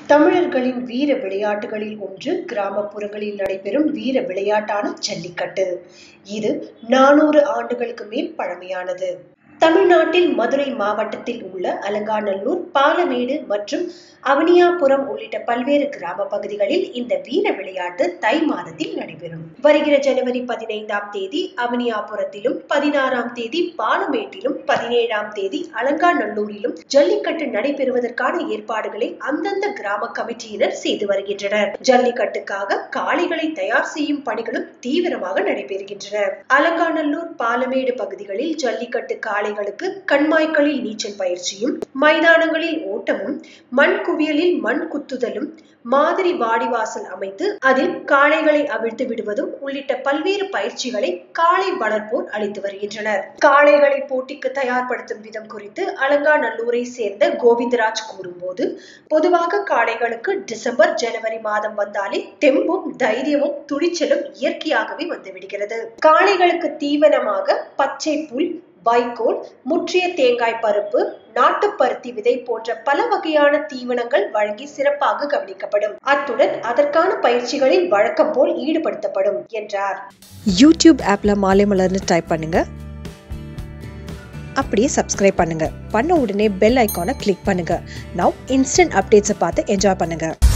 தமிழர்களின் வீர விளையாட்டுகளில் ஒன்று கிராமப்புறங்களில் நடைபெறும் வீர விளையாட்டான ஜல்லிக்கட்டு இது நானூறு ஆண்டுகளுக்கு மேல் பழமையானது தமிழ்நாட்டில் மதுரை மாவட்டத்தில் உள்ள அலங்காநல்லூர் பாலமேடு மற்றும் அவனியாபுரம் உள்ளிட்ட பல்வேறு கிராம பகுதிகளில் இந்த வீர விளையாட்டு தை மாதத்தில் நடைபெறும் வருகிற ஜனவரி பதினைந்தாம் தேதி அவனியாபுரத்திலும் பதினாறாம் தேதி பாலமேட்டிலும் பதினேழாம் தேதி அலங்காநல்லூரிலும் ஜல்லிக்கட்டு நடைபெறுவதற்கான ஏற்பாடுகளை அந்தந்த கிராம கமிட்டியினர் செய்து வருகின்றனர் ஜல்லிக்கட்டுக்காக காளைகளை தயார் செய்யும் பணிகளும் தீவிரமாக நடைபெறுகின்றன அலங்காநல்லூர் பாலமேடு பகுதிகளில் ஜல்லிக்கட்டு காளைகளுக்கு கண்மாய்களில் நீச்சல் பயிற்சியும் மைதானங்களில் ஓட்டமும் மண் குவியலில் மண் குத்துதலும் மாதிரி வாடிவாசல் அமைத்து அதில் காளைகளை அவிழ்த்து விடுவதும் உள்ளிட்ட பல்வேறு பயிற்சிகளை காளை வளர்ப்போர் அளித்து வருகின்றனர் காளைகளை போட்டிக்கு தயார்படுத்தும் விதம் குறித்து அலங்காநல்லூரை சேர்ந்த கோவிந்தராஜ் கூறும்போது பொதுவாக காளைகளுக்கு டிசம்பர் ஜனவரி மாதம் வந்தாலே தெம்பும் தைரியமும் துணிச்சலும் இயற்கையாகவே வந்துவிடுகிறது காளைகளுக்கு தீவனமாக பச்சை புல் வைக்கோல் முற்றிய தேங்காய் பருப்பு நாட்டுப்பருத்தி விதை போன்ற பல வகையான தீவனங்கள் வழங்கி சிறப்பாக கவனிக்கப்படும் அத்துடன் அதற்கான பயிற்சிகளில் வழக்கம் போல் ஈடுபடுத்தப்படும் என்றார் யூடியூப் ஆப்பில் மாலை மலர்னு டைப் பண்ணுங்க அப்படியே சப்ஸ்கிரைப் பண்ணுங்க பண்ண உடனே பெல் ஐக்கானை கிளிக் பண்ணுங்க நவ் இன்ஸ்டன்ட் அப்டேட்ஸை பார்த்து என்ஜாய் பண்ணுங்க